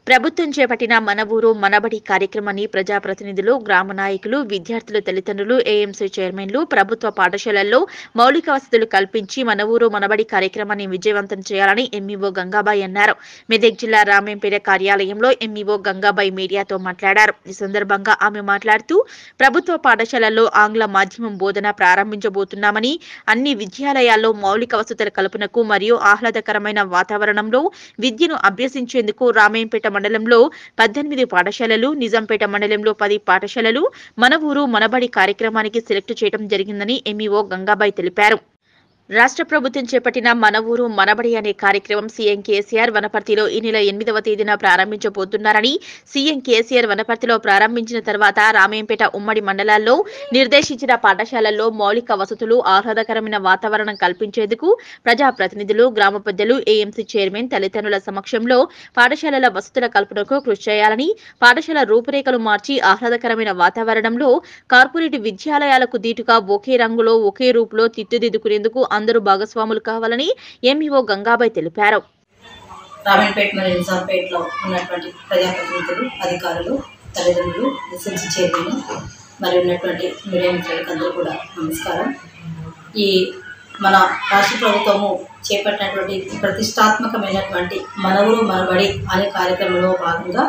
ప్రభుత్వం చేపట్టిన మన ఊరు మనబడి కార్యక్రమాన్ని ప్రజాప్రతినిధులు గ్రామ నాయకులు విద్యార్థుల తల్లిదండ్రులు ఏఎంసీ చైర్మన్లు ప్రభుత్వ పాఠశాలల్లో మౌలిక వసతులు కల్పించి మన ఊరు మనబడి కార్యక్రమాన్ని విజయవంతం చేయాలని ఎంఈఓ గంగాబాయి అన్నారు మెదక్ జిల్లా రామేంపేట కార్యాలయంలో ఎంఈఓ గంగాబాయి మీడియాతో మాట్లాడారు ఈ సందర్భంగా ఆమె మాట్లాడుతూ ప్రభుత్వ పాఠశాలల్లో ఆంగ్ల మాధ్యమం బోధన ప్రారంభించబోతున్నామని అన్ని విద్యాలయాల్లో మౌలిక వసతుల కల్పనకు మరియు ఆహ్లాదకరమైన వాతావరణంలో విద్యను అభ్యసించేందుకు రామేంపేట మండలంలో పద్దెనిమిది పాఠశాలలు నిజాంపేట మండలంలో పది పాఠశాలలు మన ఊరు మనబడి కార్యక్రమానికి సెలెక్ట్ చేయడం జరిగిందని ఎంఈఓ గంగాబాయి తెలిపారు రాష్ట్ర ప్రభుత్వం చేపట్టిన మన ఊరు మనబడి అనే కార్యక్రమం సీఎం కేసీఆర్ వనపర్తిలో ఈ నెల ఎనిమిదవ తేదీన ప్రారంభించబోతున్నారని సీఎం కేసీఆర్ వనపర్తిలో ప్రారంభించిన తర్వాత రామేంపేట ఉమ్మడి మండలాల్లో నిర్దేశించిన పాఠశాలల్లో మౌలిక వసతులు ఆహ్లాదకరమైన వాతావరణం కల్పించేందుకు ప్రజాప్రతినిధులు గ్రామ పెద్దలు ఏఎంసీ చైర్మన్ తల్లిదండ్రుల సమక్షంలో పాఠశాలల వసతుల కల్పనకు కృషి చేయాలని పాఠశాల రూపురేఖలు మార్చి ఆహ్లాదకరమైన వాతావరణంలో కార్పొరేట్ విద్యాలయాలకు దీటుగా ఒకే రంగులో ఒకే రూపులో తీర్చిదిద్దుకునేందుకు అందరూ భాగస్వాములు కావాలని ఎంఈఓ గంగాబాయ్ తెలిపారు రామన్పేట మరియు నిజాంపేటలో ఉన్నటువంటి ప్రజాప్రతినిధులు అధికారులు తల్లిదండ్రులు ఎస్ఎంసీ చైర్మన్ మరి ఉన్నటువంటి మీడియా మిత్రులకు అందరూ కూడా నమస్కారం ఈ మన రాష్ట్ర ప్రభుత్వము చేపట్టినటువంటి ప్రతిష్టాత్మకమైనటువంటి మన ఊరు మనబడి అనే కార్యక్రమంలో భాగంగా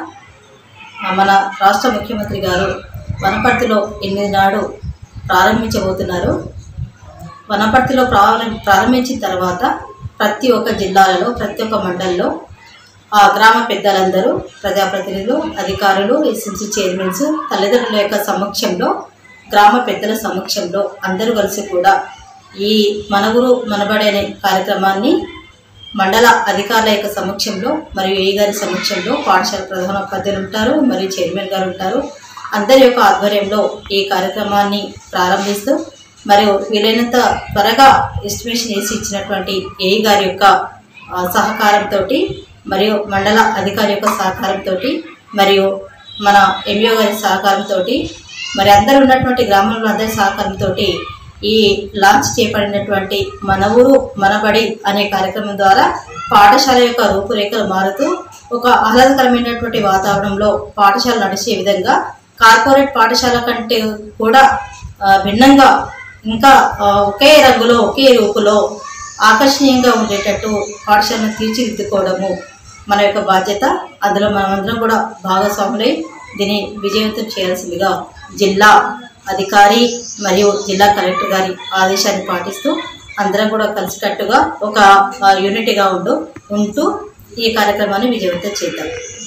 ఆ, మన రాష్ట్ర ముఖ్యమంత్రి గారు వనపర్తిలో ఎనిమిది నాడు ప్రారంభించబోతున్నారు వనపర్తిలో ప్రారంభ ప్రారంభించిన తర్వాత ప్రతి ఒక్క జిల్లాలలో ప్రతి ఒక్క మండలంలో ఆ గ్రామ పెద్దలందరూ ప్రజాప్రతినిధులు అధికారులు ఎస్ఎంసీ చైర్మన్స్ తల్లిదండ్రుల యొక్క సమక్షంలో గ్రామ పెద్దల సమక్షంలో అందరూ కలిసి కూడా ఈ మనగురు మనబడి అనే కార్యక్రమాన్ని మండల అధికారుల యొక్క సమక్షంలో మరియు ఏ గారి సమక్షంలో పాఠశాల ప్రధానోపాధ్యాయులు ఉంటారు మరియు చైర్మన్ గారు ఉంటారు అందరి యొక్క ఆధ్వర్యంలో ఈ కార్యక్రమాన్ని ప్రారంభిస్తూ మరియు వీలైనంత త్వరగా ఎస్టిమేషన్ వేసి ఇచ్చినటువంటి ఏ గారి యొక్క ఆ, సహకారంతో మరియు మండల అధికారి యొక్క సహకారంతో మరియు మన ఎంఈఓ గారి సహకారంతో మరి అందరూ ఉన్నటువంటి గ్రామంలో అందరి సహకారంతో ఈ లాంచ్ చేపడినటువంటి మన ఊరు మనబడి అనే కార్యక్రమం ద్వారా పాఠశాల యొక్క రూపురేఖలు మారుతూ ఒక ఆహ్లాదకరమైనటువంటి వాతావరణంలో పాఠశాల నడిచే విధంగా కార్పొరేట్ పాఠశాల కంటే కూడా ఆ, భిన్నంగా ఇంకా ఆ, ఒకే రంగులో ఒకే రూపులో ఆకర్షణీయంగా ఉండేటట్టు పాఠశాలను తీర్చిదిద్దుకోవడము మన యొక్క బాధ్యత అందులో మనమందరం కూడా భాగస్వాములై దీన్ని విజయవంతం చేయాల్సిందిగా జిల్లా అధికారి మరియు జిల్లా కలెక్టర్ గారి ఆదేశాన్ని పాటిస్తూ అందరం కూడా కలిసికట్టుగా ఒక ఆ, యూనిట్గా ఉంటూ ఉంటూ ఈ కార్యక్రమాన్ని విజయవంతం చేద్దాం